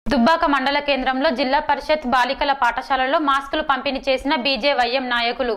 దుబ్బాక మండల కేంద్రంలో జిల్లా పరిషత్ బాలికల పాఠశాలలో మాస్కులు పంపిణీ చేసిన బీజేవైఎం నాయకులు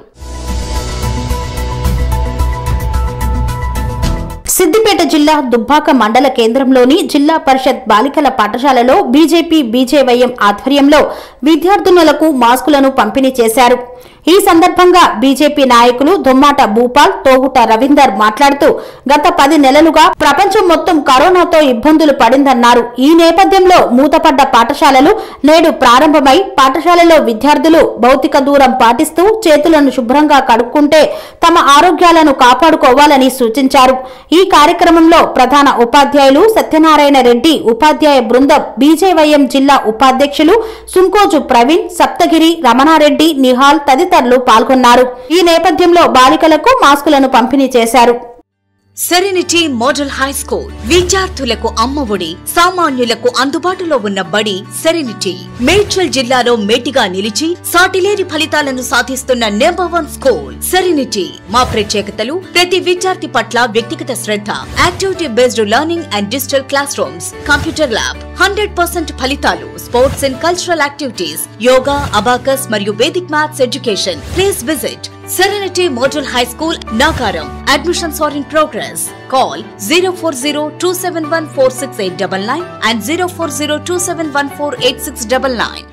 సిద్దిపేట జిల్లా దుబ్బాక మండల కేంద్రంలోని జిల్లా పరిషత్ బాలికల పాఠశాలలో బీజేపీ బీజేవైఎం ఆధ్వర్యంలో విద్యార్థినులకు మాస్కులను పంపిణీ చేశారు ఈ సందర్భంగా బీజేపీ నాయకులు దుమ్మాట భూపాల్ తోగుట రవీందర్ మాట్లాడుతూ గత పది నెలలుగా ప్రపంచం మొత్తం కరోనాతో ఇబ్బందులు పడిందన్నారు ఈ నేపథ్యంలో మూతపడ్డ పాఠశాలలు నేడు ప్రారంభమై పాఠశాలలో విద్యార్థులు భౌతిక దూరం పాటిస్తూ చేతులను శుభ్రంగా కడుక్కుంటే తమ ఆరోగ్యాలను కాపాడుకోవాలని సూచించారు ఈ కార్యక్రమంలో ప్రధాన ఉపాధ్యాయులు సత్యనారాయణ రెడ్డి ఉపాధ్యాయ బృందం బీజేవైఎం జిల్లా ఉపాధ్యక్షులు సుంకోజు ప్రవీణ్ సప్తగిరి రమణారెడ్డి నిహాల్ తదితరులు పాల్గొన్నారు ఈ నేపథ్యంలో బాలికలకు మాస్కులను పంపిణీ చేశారు సెరెనిటీ మోడల్ హై స్కూల్ విద్యార్థులకు అమ్మఒడి సామాన్యులకు అందుబాటులో ఉన్న బడి సెరెనిటీ మేడ్చల్ జిల్లాలో మేటిగా నిలిచి సాటిలేని ఫలితాలను సాధిస్తున్న నెంబర్ వన్ స్కూల్ సెరెనిటీ మా ప్రత్యేకతలు ప్రతి విద్యార్థి పట్ల వ్యక్తిగత శ్రద్ధ activity based learning and digital classrooms computer lab hundred percent ఫలితాలు sports and cultural activities yoga abacus మరియు Vedic maths education please visit Serenity Model High School, Nagaram. Admissions are in progress. Call 040 and 040